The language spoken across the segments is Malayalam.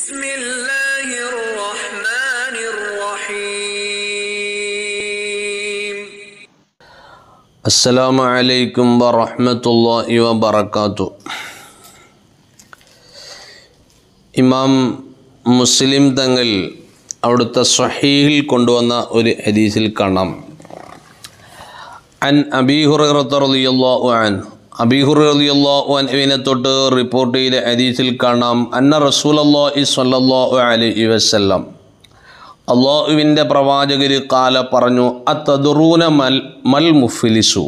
بسم الله الرحمن الرحيم അസ്സലാമു അലൈക്കും വറഹ്മത്തുള്ളാഹി വബറകാതു ഇമാം മുസ്ലിം തങ്ങൾ അവിടുത്തെ സ്വഹീഹിൽ കൊണ്ടുവന്ന ഒരു ഹദീസിൽ കാണാം അൻ അബീ ഹുറൈറത്ത് റളിയല്ലാഹു അൻഹു അബീ ഹുറൈറ റളിയല്ലാഹു അൻഹുവിനെ തൊട്ട് റിപ്പോർട്ട് ചെയ്ത ഹദീസിൽ കാണാം അന്ന റസൂലല്ലാഹി സ്വല്ലല്ലാഹു അലൈഹി വസല്ലം അള്ളാഹുവിൻ്റെ പ്രവാചകർ കാല പറഞ്ഞു അത്തദുറൂന മൽ മൽ മുഫിലിസു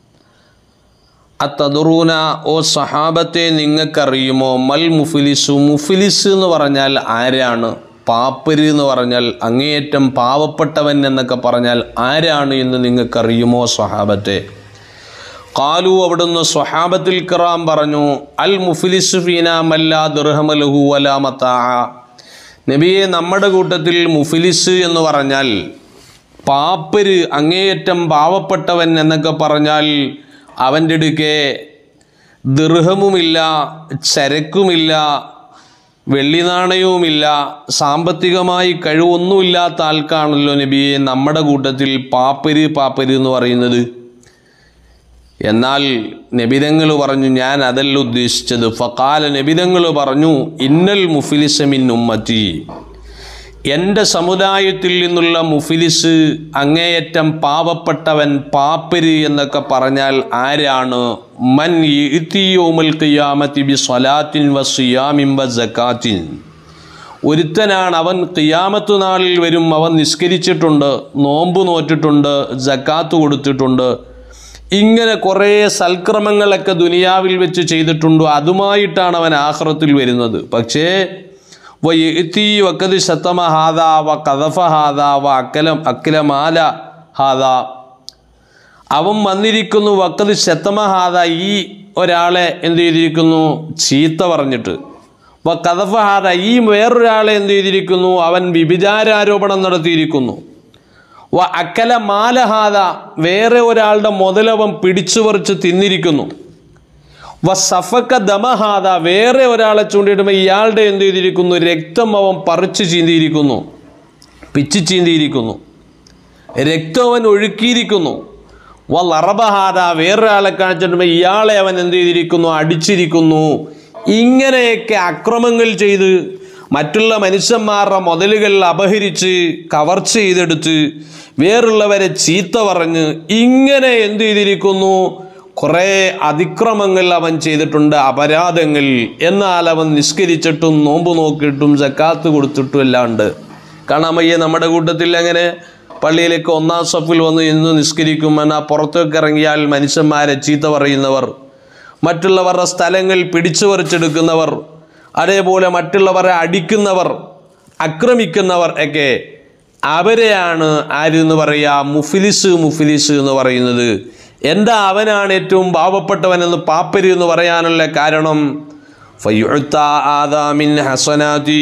അത്തദുറൂന ഓ സഹാബത്തെ നിങ്ങൾക്കറിയുമോ മൽ മുഫിലിസു മുഫിലിസ് എന്ന് പറഞ്ഞാൽ ആരാണ് പാപ്പര് എന്ന് പറഞ്ഞാൽ അങ്ങേയറ്റം പാവപ്പെട്ടവൻ എന്നൊക്കെ പറഞ്ഞാൽ ആരാണ് എന്ന് നിങ്ങൾക്കറിയുമോ സ്വഹാബത്തെ കാലു അവിടുന്ന് സ്വഹാബത്തിൽ കിറാം പറഞ്ഞു അൽ മുഫിലിസ് ഫീന മല്ലാ ദുർഹമലഹു വലാമത്താ നബിയെ നമ്മുടെ കൂട്ടത്തിൽ മുഫിലിസ് എന്ന് പറഞ്ഞാൽ പാപ്പര് അങ്ങേയറ്റം പാവപ്പെട്ടവൻ എന്നൊക്കെ പറഞ്ഞാൽ അവൻ്റെ അടുക്കെ ദൃഹമുമില്ല ചരക്കുമില്ല വെള്ളി നാണയവുമില്ല സാമ്പത്തികമായി കഴിവൊന്നുമില്ലാത്ത ആൾക്കാണല്ലോ നബിയെ നമ്മുടെ കൂട്ടത്തിൽ പാപ്പര് പാപ്പര് എന്ന് പറയുന്നത് എന്നാൽ നബിതങ്ങൾ പറഞ്ഞു ഞാൻ അതല്ല ഉദ്ദേശിച്ചത് ഫക്കാല നബിതങ്ങൾ പറഞ്ഞു ഇന്നൽ മുഫിലിസമിൻ ഉമ്മത്തി എൻ്റെ സമുദായത്തിൽ നിന്നുള്ള മുഫിലിസ് അങ്ങേയറ്റം പാവപ്പെട്ടവൻ പാപ്പര് എന്നൊക്കെ പറഞ്ഞാൽ ആരാണ് മൻ ഇത്തിയോമൽ ഖിയാമത്തി ബി സ്വലാത്തിൻ വ സിയാമിൻ വ സക്കാത്തിൻ ഒരുത്തനാണ് അവൻ ഖിയാമത്ത് നാളിൽ വരും അവൻ നിസ്കരിച്ചിട്ടുണ്ട് നോമ്പ് നോറ്റിട്ടുണ്ട് ജക്കാത്ത് കൊടുത്തിട്ടുണ്ട് ഇങ്ങനെ കുറേ സൽക്രമങ്ങളൊക്കെ ദുനിയാവിൽ വെച്ച് ചെയ്തിട്ടുണ്ടോ അതുമായിട്ടാണ് അവൻ ആഹ്റത്തിൽ വരുന്നത് പക്ഷേ വ എത്തി വക്കത് ശത്തമ ഹാദ വ കഥഫ ഹാദ വ അക്കലം അക്കിലമാല ഹാദ അവൻ വന്നിരിക്കുന്നു വക്കത് ശത്തമ ഹാദ ഈ ഒരാളെ എന്ത് ചെയ്തിരിക്കുന്നു ചീത്ത പറഞ്ഞിട്ട് വ കഥഫ ഹാദ ഈ വേറൊരാളെ എന്ത് ചെയ്തിരിക്കുന്നു അവൻ വിഭിചാരാരോപണം നടത്തിയിരിക്കുന്നു വ അക്കല മാലഹാദ വേറെ ഒരാളുടെ മുതലവൻ പിടിച്ചു പറിച്ച് തിന്നിരിക്കുന്നു വ സഫക്ക ദമഹാദ വേറെ ഒരാളെ ചൂണ്ടിയിടുമ്പോൾ ഇയാളുടെ എന്ത് ചെയ്തിരിക്കുന്നു രക്തം അവൻ പറിച്ചു ചീന്തിയിരിക്കുന്നു പിച്ചു ചീന്തിയിരിക്കുന്നു രക്തം അവൻ ഒഴുക്കിയിരിക്കുന്നു വ ലറബഹാദ വേറൊരാളെ കാണിച്ചിട്ടുമ്പോൾ ഇയാളെ അവൻ എന്ത് ചെയ്തിരിക്കുന്നു അടിച്ചിരിക്കുന്നു ഇങ്ങനെയൊക്കെ അക്രമങ്ങൾ ചെയ്ത് മറ്റുള്ള മനുഷ്യന്മാരുടെ മുതലുകൾ അപഹരിച്ച് കവർച്ച ചെയ്തെടുത്ത് വേറുള്ളവരെ ചീത്ത പറഞ്ഞ് ഇങ്ങനെ എന്ത് ചെയ്തിരിക്കുന്നു കുറേ അതിക്രമങ്ങൾ അവൻ ചെയ്തിട്ടുണ്ട് അപരാധങ്ങൾ എന്നാൽ അവൻ നിസ്കരിച്ചിട്ടും നോമ്പ് നോക്കിയിട്ടും ജക്കാത്ത് കൊടുത്തിട്ടും എല്ലാം ഉണ്ട് കാണാൻ വയ്യ നമ്മുടെ കൂട്ടത്തിൽ അങ്ങനെ പള്ളിയിലേക്ക് ഒന്നാം സഫിൽ വന്ന് ഇന്ന് നിസ്കരിക്കും എന്നാൽ പുറത്തേക്ക് ഇറങ്ങിയാൽ മനുഷ്യന്മാരെ ചീത്ത പറയുന്നവർ മറ്റുള്ളവരുടെ സ്ഥലങ്ങൾ പിടിച്ചു പറിച്ചെടുക്കുന്നവർ അതേപോലെ മറ്റുള്ളവരെ അടിക്കുന്നവർ ആക്രമിക്കുന്നവർ ഒക്കെ അവരെയാണ് ആരെന്ന് പറയുക മുഫിലിസ് മുഫിലിസ് എന്ന് പറയുന്നത് എന്താ അവനാണ് ഏറ്റവും പാവപ്പെട്ടവനെന്ന് പാപ്പര് എന്ന് പറയാനുള്ള കാരണം ഫയുഅത്ത ആദാമിൻ ഹസനാതി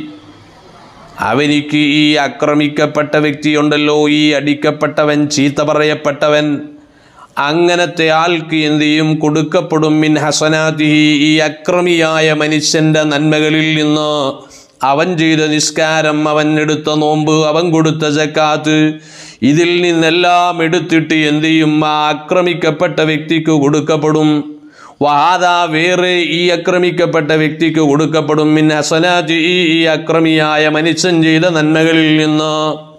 അവനിക്ക് ഈ ആക്രമിക്കപ്പെട്ട വ്യക്തിയുണ്ടല്ലോ ഈ അടിക്കപ്പെട്ടവൻ ചീത്ത പറയപ്പെട്ടവൻ അങ്ങനത്തെ ആൾക്ക് എന്ത് ചെയ്യും കൊടുക്കപ്പെടും മിൻ ഹസനാതിഹി ഈ അക്രമിയായ മനുഷ്യന്റെ നന്മകളിൽ നിന്ന് അവൻ ചെയ്ത നിസ്കാരം അവൻ എടുത്ത നോമ്പ് അവൻ കൊടുത്ത ജക്കാത്ത് ഇതിൽ നിന്നെല്ലാം എടുത്തിട്ട് എന്ത് ചെയ്യും ആ ആക്രമിക്കപ്പെട്ട വ്യക്തിക്ക് കൊടുക്കപ്പെടും വാദ വേറെ ഈ ആക്രമിക്കപ്പെട്ട വ്യക്തിക്ക് കൊടുക്കപ്പെടും മിൻ ഹസനാതി ഈ അക്രമിയായ മനുഷ്യൻ ചെയ്ത നന്മകളിൽ നിന്ന്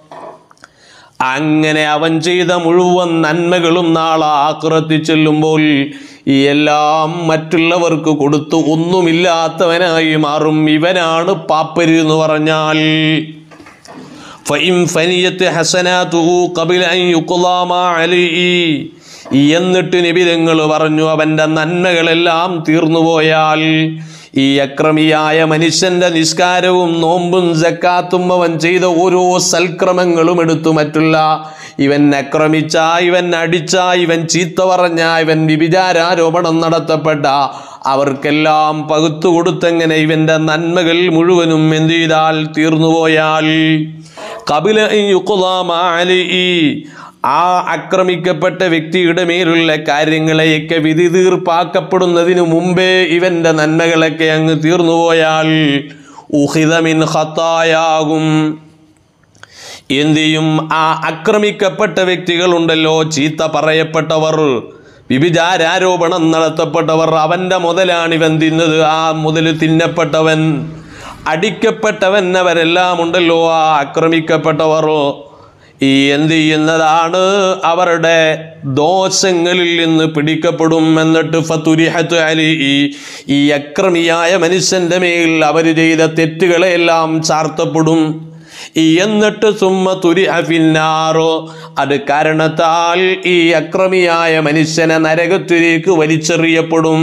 അങ്ങനെ അവൻ ചെയ്ത മുഴുവൻ നന്മകളും നാളെ ആക്രത്തി ചെല്ലുമ്പോൾ ഈ എല്ലാം മറ്റുള്ളവർക്ക് കൊടുത്തു ഒന്നുമില്ലാത്തവനായി മാറും ഇവനാണ് പാപ്പര് എന്ന് പറഞ്ഞാൽ ഫഇം ഫനിയത്ത് ഹസനാതുഹു ഖബില അൻ യുഖ്ളാ മാ അലൈഹി എന്നിട്ട് നിബിതങ്ങൾ പറഞ്ഞു അവൻ്റെ നന്മകളെല്ലാം തീർന്നുപോയാൽ ഈ അക്രമിയായ മനുഷ്യന്റെ നിസ്കാരവും നോമ്പും ജക്കാത്തും അവൻ ചെയ്ത ഓരോ സൽക്രമങ്ങളും എടുത്തു മറ്റുള്ള ഇവൻ ആക്രമിച്ച ഇവൻ അടിച്ച ഇവൻ ചീത്ത പറഞ്ഞ ഇവൻ വിഭിചാരാരോപണം നടത്തപ്പെട്ട അവർക്കെല്ലാം പകുത്തു കൊടുത്തെങ്ങനെ ഇവന്റെ നന്മകൾ മുഴുവനും എന്ത് ചെയ്താൽ തീർന്നുപോയാൽ കപില ആ ആക്രമിക്കപ്പെട്ട വ്യക്തിയുടെ മേലുള്ള കാര്യങ്ങളെയൊക്കെ വിധി തീർപ്പാക്കപ്പെടുന്നതിനു മുമ്പേ ഇവന്റെ നന്മകളൊക്കെ അങ്ങ് തീർന്നുപോയാൽ ഉഹിതമിൻ ഖത്തായാകും എന്ത് ചെയ്യും ആ ആക്രമിക്കപ്പെട്ട വ്യക്തികളുണ്ടല്ലോ ചീത്ത പറയപ്പെട്ടവർ വിഭിചാരാരോപണം നടത്തപ്പെട്ടവർ അവൻ്റെ മുതലാണ് ഇവൻ തിന്നത് ആ മുതൽ തിന്നപ്പെട്ടവൻ അടിക്കപ്പെട്ടവൻ അവരെല്ലാം ഉണ്ടല്ലോ ആ ആക്രമിക്കപ്പെട്ടവർ ഈ എന്ത് ചെയ്യുന്നതാണ് അവരുടെ ദോഷങ്ങളിൽ നിന്ന് പിടിക്കപ്പെടും എന്നിട്ട് ഫതുരിഹത്ത് അലി ഈ ഈ അക്രമിയായ മനുഷ്യന്റെ മേൽ അവർ ചെയ്ത തെറ്റുകളെല്ലാം ചാർത്തപ്പെടും ഈ എന്നിട്ട് സുമ്മ തുരി അഫിന്നാറോ അത് കാരണത്താൽ ഈ അക്രമിയായ മനുഷ്യനെ നരകത്തിലേക്ക് വലിച്ചെറിയപ്പെടും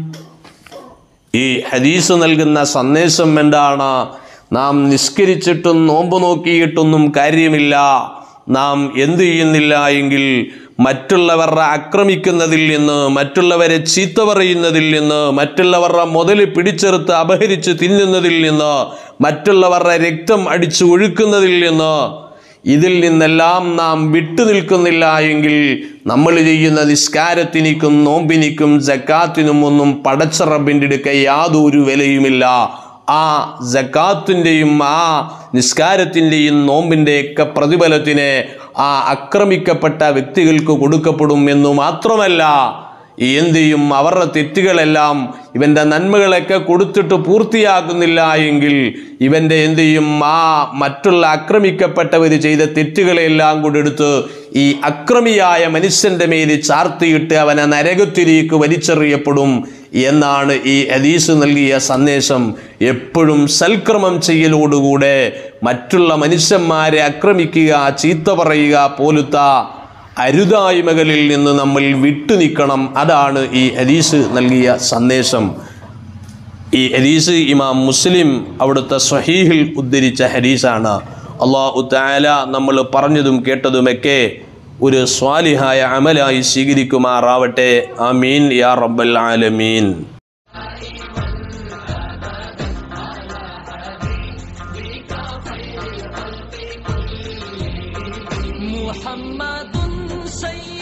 ഈ ഹദീസ് നൽകുന്ന സന്ദേശം എന്താണ് നാം നിസ്കരിച്ചിട്ടും നോമ്പ് നോക്കിയിട്ടൊന്നും കാര്യമില്ല നാം എന്തു ചെയ്യുന്നില്ല എങ്കിൽ മറ്റുള്ളവരെ ആക്രമിക്കുന്നതിൽ നിന്ന് മറ്റുള്ളവരെ ചീത്ത പറയുന്നതിൽ നിന്ന് മറ്റുള്ളവരുടെ മുതൽ പിടിച്ചെടുത്ത് അപഹരിച്ച് തിന്നുന്നതിൽ നിന്ന് മറ്റുള്ളവരുടെ രക്തം അടിച്ചു ഒഴുക്കുന്നതിൽ നിന്ന് ഇതിൽ നിന്നെല്ലാം നാം വിട്ടു നിൽക്കുന്നില്ല എങ്കിൽ നമ്മൾ ചെയ്യുന്ന നിസ്കാരത്തിനിക്കും നോമ്പിനിക്കും ജക്കാത്തിനും ഒന്നും പടച്ച റബ്ബിൻ്റെ അടുക്ക യാതൊരു വിലയുമില്ല ആ ജക്കാത്തിൻ്റെയും ആ നിസ്കാരത്തിൻ്റെയും നോമ്പിൻ്റെയൊക്കെ പ്രതിഫലത്തിന് ആ ആക്രമിക്കപ്പെട്ട വ്യക്തികൾക്ക് കൊടുക്കപ്പെടും എന്നു മാത്രമല്ല എന്ത് ചെയ്യും അവരുടെ തെറ്റുകളെല്ലാം ഇവൻ്റെ നന്മകളൊക്കെ കൊടുത്തിട്ട് പൂർത്തിയാക്കുന്നില്ല എങ്കിൽ ഇവൻ്റെ എന്ത് ചെയ്യും ആ മറ്റുള്ള ആക്രമിക്കപ്പെട്ടവർ ചെയ്ത തെറ്റുകളെല്ലാം കൂടെ എടുത്ത് ഈ അക്രമിയായ മനുഷ്യൻ്റെ മേൽ ചാർത്തിയിട്ട് അവനെ നരകത്തിലേക്ക് വലിച്ചെറിയപ്പെടും എന്നാണ് ഈ ഹദീസ് നൽകിയ സന്ദേശം എപ്പോഴും സൽക്രമം ചെയ്യലോടുകൂടെ മറ്റുള്ള മനുഷ്യന്മാരെ ആക്രമിക്കുക ചീത്ത പറയുക പോലുത്ത അരുതായ്മകളിൽ നിന്ന് നമ്മൾ വിട്ടു നിൽക്കണം അതാണ് ഈ ഹദീസ് നൽകിയ സന്ദേശം ഈ ഹദീസ് ഇമാം മുസ്ലിം അവിടുത്തെ സ്വഹീഹിൽ ഉദ്ധരിച്ച ഹദീസാണ് അള്ളാഹു താല നമ്മൾ പറഞ്ഞതും കേട്ടതുമൊക്കെ ഒരു സ്വാലിഹായ അമലായി സ്വീകരിക്കുമാറാവട്ടെ ആമീൻ യാ റബ്ബൽ ആലമീൻ محمد سيد